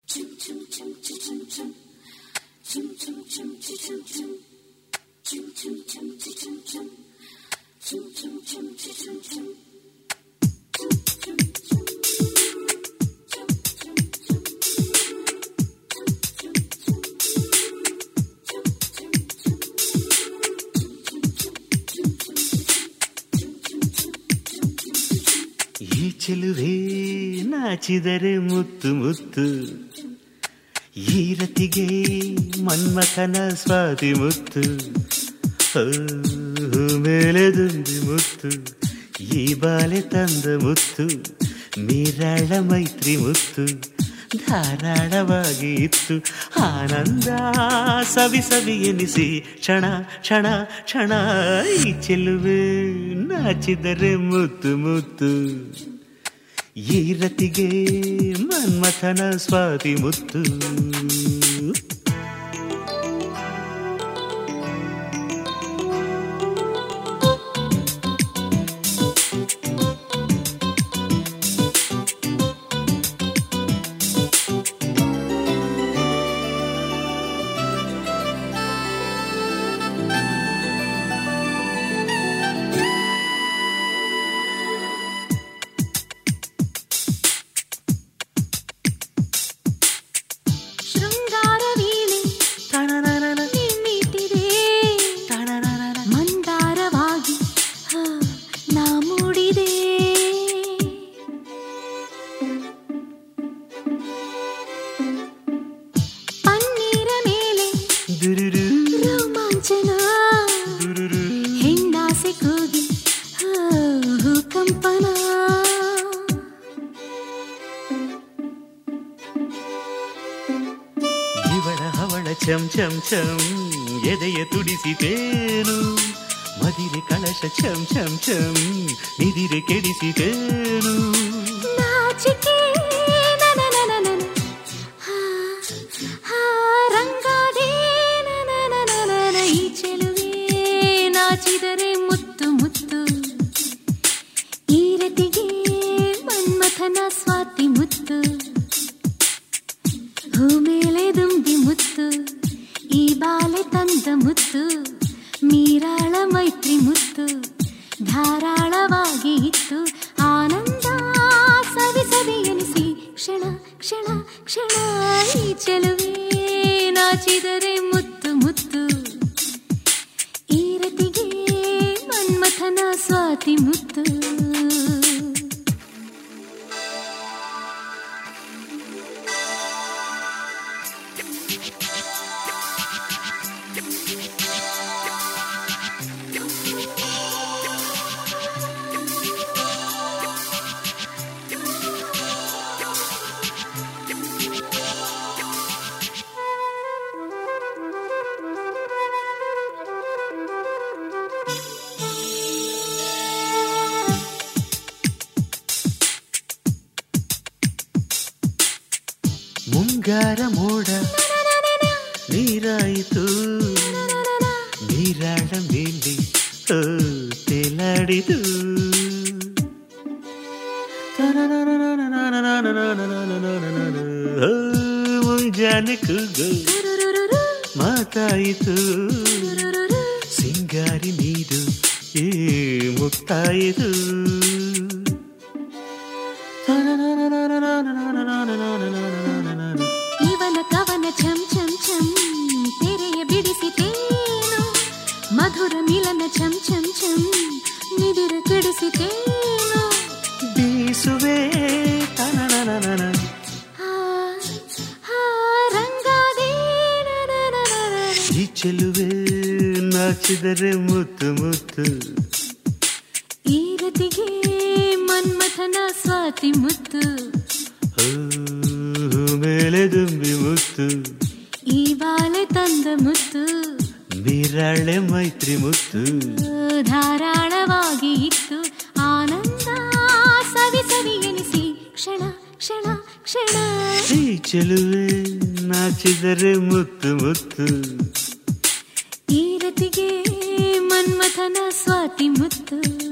ಈ ಚೆಲುವೆ ನಾಚಿದರೆ ಮುತ್ತು ಮುತ್ತು ಈ ರತಿಗೆ ಮನ್ಮಥನ ಸ್ವಾತಿ ಮುತ್ತು ಓ, ಮೇಲೆ ದುಂಬಿ ಮುತ್ತು ಈ ಬಾಲೆ ತಂದ ಮುತ್ತು ಮೀರಾಳ ಮೈತ್ರಿ ಮುತ್ತು ಧಾರಾಳವಾಗಿ ಇತ್ತು ಆನಂದ ಸವಿ ಸವಿ ಎನಿಸಿ ಕ್ಷಣ ಕ್ಷಣ ಕ್ಷಣ ಈ ಚೆಲುವೆ ನಾಚಿದರೆ ಮುತ್ತು ಮುತ್ತು ಈ ರತಿಗೆ ಮನ್ಮಥನ ಸ್ವಾತಿ ಮುತ್ತು ಶೃಂಗಾರ ವೀಣೆ ನಿಮ್ಮಿಟ್ಟಿದೆ ಮಂದಾರವಾಗಿ ಹಾ, ನಾ ಮೂಡಿದೆ ಪನ್ನೀರ ಮೇಲೆ ದುರುರು ರೋಮಾಂಚನ ದುರುರು ಹೆಣ್ಣಾಸೆ ಕೂಗಿ ಹಾ, ಕಂಪನ ಇವಳ ಹವಳ ಚಂ ಚಂ ಚಂ ಎದೆಯ ತುಡಿಸಿತೇನು ಮದಿರೆ ಕಳಶ ಚಂ ಚಂ ಚಂ ನಿದಿರೆ ಕೆಡಿಸಿತೇನು ನಾಚಿಕೆ ನನನನನನ. ಹಾ, ಹಾ, ರಂಗಾದೆ ನನನನನನ. ಈ ಚೆಲುವೆ ನಾಚಿದರೆ ಮುತ್ತು ಮುತ್ತು ಈ ರತಿಗೆ ಮನ್ಮಥನ ಸ್ವಾತಿ ಮುತ್ತು ಹೂ ಮೇಲೆ ದುಂಬಿ ಮುತ್ತು ಈ ಬಾಲೆ ತಂದ ಮುತ್ತು ಮೀರಾಳ ಮೈತ್ರಿ ಮುತ್ತು ಧಾರಾಳವಾಗಿ ಇತ್ತು ಆನಂದ ಸವಿ ಸವಿ ಎನಿಸಿ ಕ್ಷಣ ಕ್ಷಣ ಕ್ಷಣ ಈ ಚೆಲುವೆ ನಾಚಿದರೆ ಮುತ್ತು ಮುತ್ತು ಈ ರತಿಗೆ ಮನ್ಮಥನ ಸ್ವಾತಿ ಮುತ್ತು ಮುಂಗಾರ ಮೋಡ ನೀರಾಯಿತು ನೀರಾಳ ಮೇಲೆ ಓ, ತೇಲಾಡಿತು ಓ, ಮುಂಜಾನೆ ಕೂಗು ಮಾತಾಯಿತು ಸಿಂಗಾರಿ ನೀರು ಏ ಮುಕ್ತಾಯಿತು ಇವನ ಕವನ ಛಂ ಛಂ ಛಂ ತೆರೆಯ ಬಿಡಿಸಿತೇನು ಮಧುರ ಮಿಲನ ಛಂ ಛಂ ಛಂ ನಿದಿರ ಕೆಡಿಸಿತೇನು ಬೀಸುವೆ ತನನನನನ. ಆ, ಆ, ರಂಗಾದೆ ನನನನನನ. ಈ ಚೆಲುವೆ ನಾಚಿದರೆ ಮುತ್ತು ಮುತ್ತು ಈ ರತಿಗೆ ಮನ್ಮಥನ ಸ್ವಾತಿ ಮುತ್ತು ಓ, ಮೇಲೆ ದುಂಬಿ ಮುತ್ತು ಈ ಬಾಲೆ ತಂದ ಮುತ್ತು ಬೀರಾಳೆ ಮೈತ್ರಿ ಮುತ್ತು ಧಾರಾಳವಾಗಿ ಇತ್ತು ಆನಂದ ಸವಿ ಸವಿ ಎನಿಸಿ ಕ್ಷಣ ಕ್ಷಣ ಕ್ಷಣ ಈ ಚೆಲುವೆ ನಾಚಿದರೆ ಮುತ್ತು ಮುತ್ತು ಈ ರತಿಗೆ ಮನ್ಮಥನ ಸ್ವಾತಿ ಮುತ್ತು